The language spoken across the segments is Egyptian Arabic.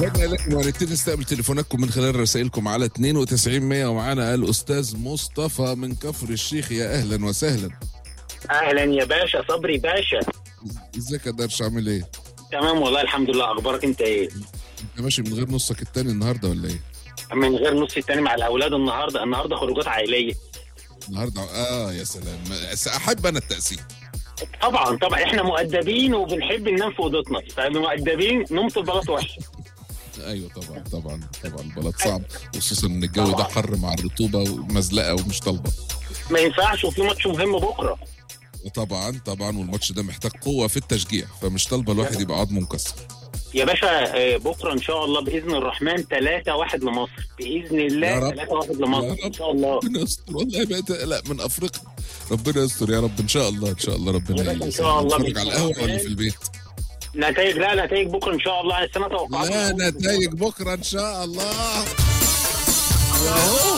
عدنا لكم وهنبتدي نستقبل تليفوناتكم من خلال رسائلكم على 92 100 ومعانا الاستاذ مصطفى من كفر الشيخ يا اهلا وسهلا اهلا يا باشا صبري باشا ازيك يا درش عامل ايه؟ تمام والله الحمد لله اخبارك انت ايه انت ماشي من غير نصك التاني النهارده ولا ايه؟ من غير نص التاني مع الاولاد النهارده النهارده خروجات عائليه النهارده اه يا سلام احب انا التقسيم طبعا طبعا احنا مؤدبين وبنحب ننام في اوضتنا فمؤدبين نوم في البلاط وحش ايوه طبعا طبعا طبعا البلد صعب خصوصا ان الجو ده حر مع الرطوبه ومزلقه ومش طالبه ما ينفعش وفي ماتش مهم بكره طبعا طبعا والماتش ده محتاج قوه في التشجيع فمش طالبه الواحد يبقى عضمه مكسر يا باشا آه، بكره ان شاء الله باذن الرحمن 3 1 لمصر باذن يا الله رب. 3 1 يا لمصر رب. ان شاء الله ربنا يستر والله بقيت اقلق من افريقيا ربنا يستر يا رب ان شاء الله ان شاء الله ربنا يا باشا إن يستر شاء الله نتفرج على بإذن القهوه ولا الله. في البيت نتائج لا نتائج بكره ان شاء الله السنه توقعات لا نتائج بكره ان شاء الله واهو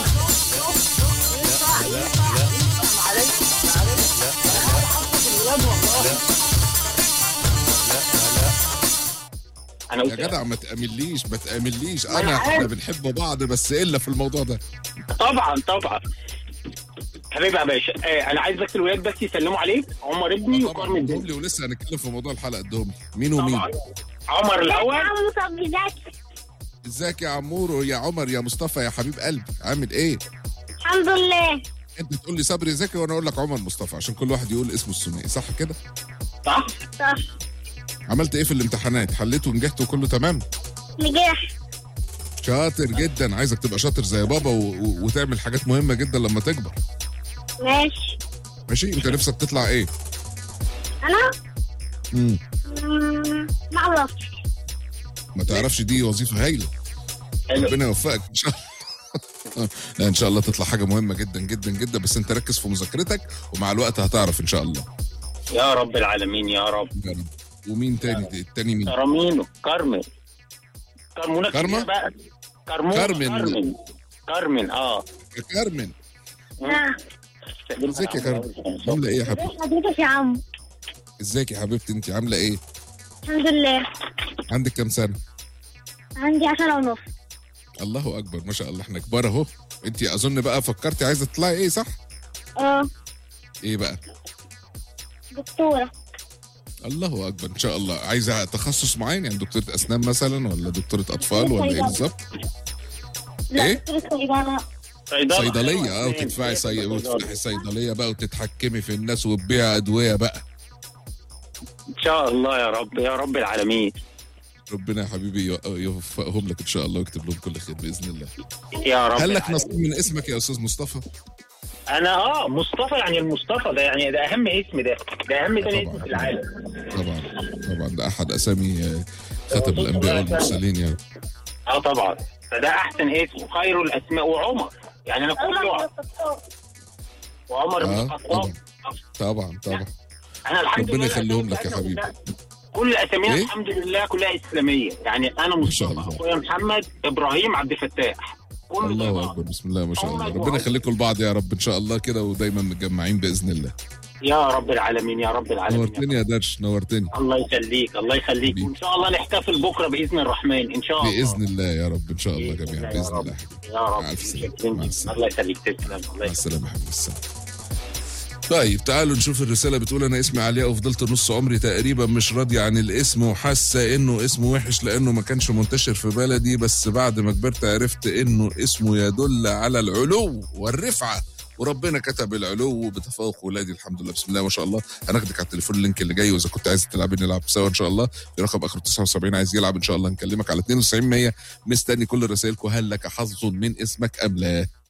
انا يا قلت جدع ما تأمليش ما تأمليش ما انا أنا احنا عارف. بنحب بعض بس الا في الموضوع ده طبعا طبعا حبيبي يا باشا آه انا عايز بس الولاد بس يسلموا عليك عمر ابني طبعا وكرم ادهم الدنيا لي ولسه هنتكلم في موضوع الحلقه ادهم لي مين ومين طبعا عمر الاول عمو صبري زكي ازيك يا عمور يا عمر يا مصطفى يا حبيب قلبي عامل ايه الحمد لله انت تقول لي صبري زكي وانا اقول لك عمر مصطفى عشان كل واحد يقول اسمه الثنائي صح كده صح صح عملت ايه في الامتحانات حليت ونجحت وكله تمام نجاح شاطر جدا عايزك تبقى شاطر زي بابا و... و... وتعمل حاجات مهمه جدا لما تكبر ماشي ماشي انت نفسك تطلع ايه انا مم. مم، ما اعرفش ما تعرفش دي وظيفه هايله حلو ربنا يوفقك ان شاء الله لا ان شاء الله تطلع حاجه مهمه جدا جدا جدا بس انت ركز في مذاكرتك ومع الوقت هتعرف ان شاء الله يا رب العالمين يا رب يا رب ومين تاني التاني مين كرمينو كارمن كرمونة كارما؟ كتير بقى كرمون كارمن. كارمن كارمن اه يا كارمن نعم ازيك يا كارمن عامله ايه يا حبيبتي ازي حضرتك يا عمو ازيك يا حبيبتي انت عامله ايه الحمد لله عندك كام سنه عندي عشرة ونص الله اكبر ما شاء الله احنا كبار اهو انت اظن بقى فكرتي عايزه تطلعي ايه صح اه ايه بقى دكتورة الله اكبر ان شاء الله عايزه تخصص معين يعني دكتوره اسنان مثلا ولا دكتوره اطفال ولا ايه بالظبط لا إيه؟ دكتورة صيدلة صيدلة صيدليه اه حلوة. وتدفعي صي... صيدلة. وتفتحي صيدليه بقى وتتحكمي في الناس وتبيعي ادويه بقى ان شاء الله يا رب يا رب العالمين ربنا يا حبيبي يو- يوفقهم لك ان شاء الله ويكتب لهم كل خير باذن الله يا رب هل لك العالمين. نصيب من اسمك يا استاذ مصطفى انا اه مصطفى يعني المصطفى ده يعني ده اهم اسم ده ده اهم تاني اسم في العالم طبعا طبعا ده احد اسامي آه، خاتم الانبياء والمرسلين يا اه طبعا فده احسن اسم خير الاسماء وعمر يعني انا كله وعمر بن اه الخطاب طبعا طبعا طبعا انا الحمد ربنا لله يخليهم الأسامي لك يا بتاعتنا حبيبي. كلها- كل اسامينا إيه؟ الحمد لله كلها اسلاميه يعني انا ما شاء مصطفى الله. اخويا محمد ابراهيم عبد الفتاح كل الله ده اكبر بسم الله ما شاء الله عمرك ربنا وعمرك. يخليكم لبعض يا رب ان شاء الله كده ودايما متجمعين باذن الله يا رب العالمين يا رب العالمين نورتني يا درش نورتني الله يخليك الله يخليك حبيبي. وان شاء الله نحتفل بكره باذن الرحمن ان شاء الله باذن الله يا رب ان شاء الله بإذن جميعا الله يا باذن رب. الله يا رب مع ألف سلامة. شكراً مع جداً. السلامة. الله يخليك تسلم الله مع يخليك السلامه يا حبيبي السلام طيب تعالوا نشوف الرسالة بتقول أنا اسمي علياء وفضلت نص عمري تقريبا مش راضية عن الاسم وحاسة إنه اسمه وحش لأنه ما كانش منتشر في بلدي بس بعد ما كبرت عرفت إنه اسمه يدل على العلو والرفعة وربنا كتب العلو بتفوق ولادي الحمد لله بسم الله ما شاء الله هناخدك على التليفون اللينك اللي جاي واذا كنت عايز تلعب نلعب سوا ان شاء الله في رقم اخر 79 عايز يلعب ان شاء الله نكلمك على 92 100 مستني كل رسائلكم هل لك حظ من اسمك ام لا